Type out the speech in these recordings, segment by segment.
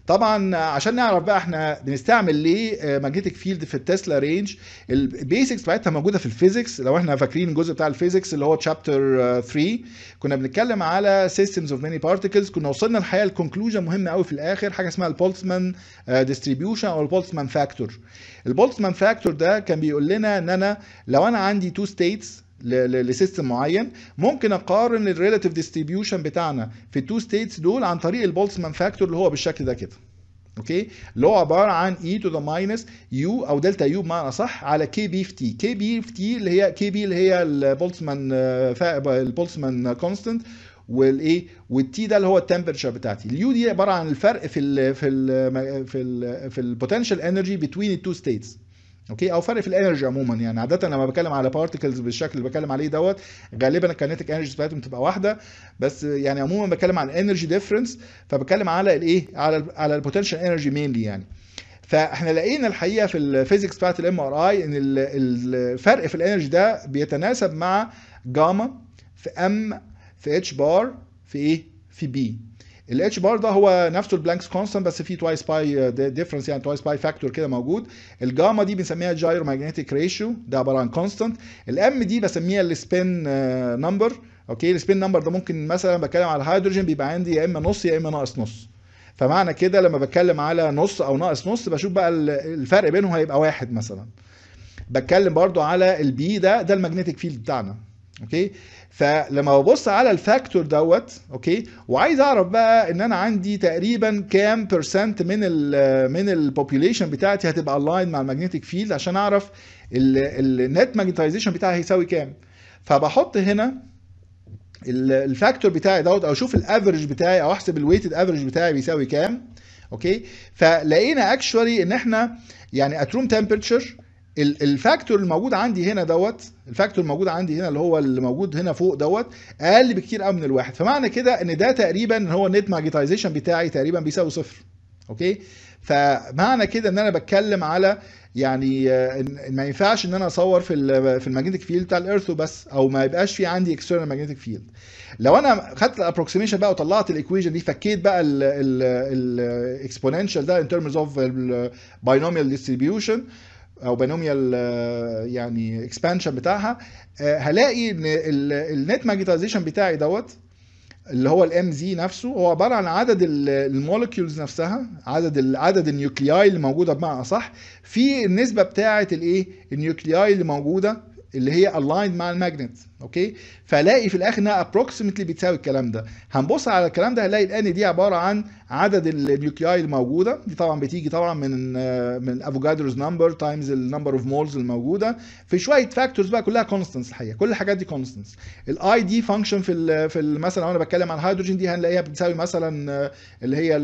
طبعا عشان نعرف بقى احنا بنستعمل ليه ماجنتيك فيلد في التسلا رينج البيسكس بتاعتها موجوده في الفيزيكس لو احنا فاكرين الجزء بتاع الفيزيكس اللي هو تشابتر 3 كنا بنتكلم على سيستمز اوف ماني بارتكلز كنا وصلنا الحقيقه لكونكلوجن مهم قوي في الاخر حاجه اسمها البولتسمان ديستريبيوشن او البولتسمان فاكتور البولتسمان فاكتور ده كان بيقول لنا ان انا لو انا عندي تو ستيتس لسيستم معين ممكن اقارن الريلاتيف ديستريبيوشن بتاعنا في التو ستيتس دول عن طريق البولتسمان فاكتور اللي هو بالشكل ده كده اوكي اللي هو عباره عن اي تو ذا ماينس يو او دلتا يو بمعنى صح على كي بي في تي كي بي في تي اللي هي كي بي اللي هي البولتسمان البولتسمان كونستنت والايه والتي ده اللي هو التمبرتشر بتاعتي اليو دي عباره عن الفرق في ال في ال في ال في البوتنشال انرجي بين التو ستيتس اوكي او فرق في الانرجي عموما يعني عاده لما بتكلم على بارتكلز بالشكل اللي بتكلم عليه دوت غالبا الكاينتيك انرجي بتاعتهم تبقى واحده بس يعني عموما بتكلم عن انرجي ديفرنس فبتكلم على الايه على ال على البوتنشال انرجي مينلي يعني فاحنا لقينا الحقيقه في الفيزيكس بتاعت الام ار اي ان الفرق في الانرجي ده بيتناسب مع جاما في ام في اتش بار في ايه في بي الاتش بار ده هو نفسه البلانكس كونستانت بس فيه توايس باي ديفرنس يعني توايس باي فاكتور كده موجود الجاما دي بنسميها جايرو ماجنتيك ريشيو ده عباره عن كونستانت الام دي بسميها السبين نمبر اوكي السبين نمبر ده ممكن مثلا بتكلم على الهيدروجين بيبقى عندي يا اما نص يا اما ناقص نص فمعنى كده لما بتكلم على نص او ناقص نص بشوف بقى الفرق بينهم هيبقى واحد مثلا بتكلم برضو على البي ده ده الماجنتيك فيلد بتاعنا اوكي فلما ببص على الفاكتور دوت اوكي وعايز اعرف بقى ان انا عندي تقريبا كام بيرسنت من ال من البوبيوليشن بتاعتي هتبقى الاين مع الماجنتيك فيلد عشان اعرف النت ماجنتايزيشن بتاعي هيساوي كام فبحط هنا الفاكتور بتاعي دوت او اشوف الافرج بتاعي او احسب الويتد افرج بتاعي بيساوي كام اوكي فلقينا اكشولي ان احنا يعني ات روم تمبرتشر الفاكتور الموجود عندي هنا دوت الفاكتور الموجود عندي هنا اللي هو اللي موجود هنا فوق دوت اقل بكتير قوي من الواحد فمعنى كده ان ده تقريبا هو النت ماجنتايزيشن بتاعي تقريبا بيساوي صفر اوكي فمعنى كده ان انا بتكلم على يعني ما ينفعش ان انا اصور في في الماجنتيك فيلد بتاع الارث بس او ما يبقاش في عندي اكسترنال ماجنتيك فيلد لو انا خدت الابروكسيميشن بقى وطلعت الايكويشن دي فكيت بقى الاكسبوننشال ده ان ترمز اوف باينوميال ديستريبيوشن او بانوميال يعني اكسبانشن بتاعها هلاقي ان النت ماجنتايزيشن بتاعي دوت اللي هو الام زي نفسه هو عباره عن عدد المولكيولز نفسها عدد عدد النيوكلياي اللي موجوده بمعنى صح في النسبه بتاعه الايه النيوكلياي اللي موجوده اللي هي الايند مع الماجنت اوكي فلاقي في الاخر انها ابروكسيمتلي بتساوي الكلام ده هنبص على الكلام ده هنلاقي الان دي عباره عن عدد النيوكلياي الموجوده دي طبعا بتيجي طبعا من من افوجادروز نمبر تايمز النمبر اوف مولز الموجوده في شويه فاكتورز بقى كلها كونستنتس الحقيقه كل الحاجات دي كونستنتس الاي دي فانكشن في ال في ال مثلا لو انا بتكلم عن الهيدروجين دي هنلاقيها بتساوي مثلا اللي هي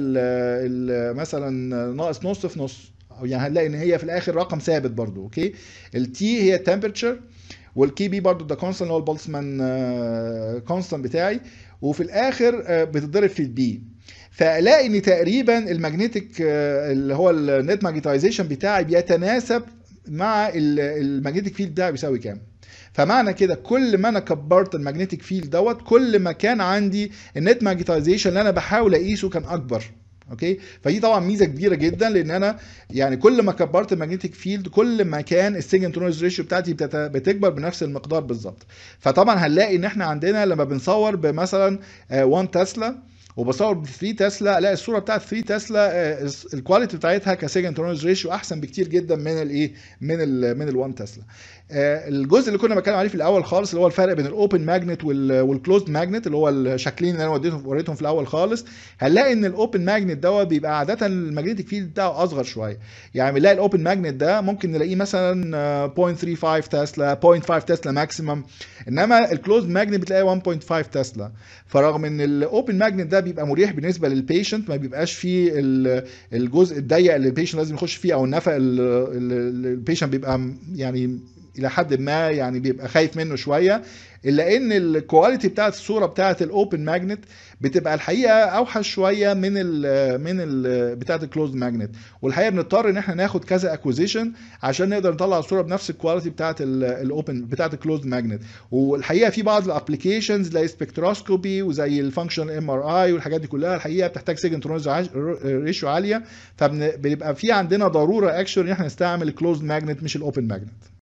ال مثلا ناقص نص في نص او يعني هنلاقي ان هي في الاخر رقم ثابت برضو اوكي التي هي التمبرتشر والكي بي برضو ده كونستنت اللي هو البولتسمان كونستنت بتاعي وفي الاخر بتتضرب في البي فالاقي ان تقريبا الماجنتيك اللي هو النت ماجنتايزيشن بتاعي بيتناسب مع الماجنتيك فيلد بتاعي بيساوي كام فمعنى كده كل ما انا كبرت الماجنتيك فيلد دوت كل ما كان عندي النت ماجنتايزيشن اللي انا بحاول اقيسه كان اكبر اوكي فدي طبعا ميزه كبيره جدا لان انا يعني كل ما كبرت الماجنتيك فيلد كل ما كان السيجنترونز ريشيو بتاعتي بتكبر بنفس المقدار بالظبط فطبعا هنلاقي ان احنا عندنا لما بنصور بمثلا 1 تسلا وبصور ب 3 تسلا الاقي الصوره بتاعت 3 تسلا الكواليتي بتاعتها كسيجنترونز ريشيو احسن بكتير جدا من الايه من ال من ال 1 تسلا الجزء اللي كنا بنتكلم عليه في الاول خالص اللي هو الفرق بين الاوبن ماجنت والكلوزد ماجنت اللي هو الشكلين اللي انا وديتهم وريتهم في الاول خالص هنلاقي ان الاوبن ماجنت دوت بيبقى عاده الماجنتيك فيلد بتاعه اصغر شويه يعني بنلاقي الاوبن ماجنت ده ممكن نلاقيه مثلا 0.35 تسلا 0.5 تسلا ماكسيمم انما الكلوزد ماجنت بتلاقيه 1.5 تسلا فرغم ان الاوبن ماجنت ده بيبقى مريح بالنسبه للبيشنت ما بيبقاش فيه الجزء الضيق اللي البيشنت لازم يخش فيه او النفق البيشنت بيبقى يعني الى حد ما يعني بيبقى خايف منه شويه الا ان الكواليتي بتاعت الصوره بتاعت الاوبن ماجنت بتبقى الحقيقه اوحش شويه من ال من ال بتاعت الكلوزد ماجنت والحقيقه بنضطر ان احنا ناخد كذا اكوزيشن عشان نقدر نطلع الصوره بنفس الكواليتي بتاعت الاوبن بتاعت الكلوزد ماجنت والحقيقه في بعض الابلكيشنز زي سبكتروسكوبي وزي الفانكشن ام ار اي والحاجات دي كلها الحقيقه بتحتاج سيجن ريشيو عاليه فبنبقى في عندنا ضروره اكشن ان احنا نستعمل الكلوزد ماجنت مش الاوبن ماجنت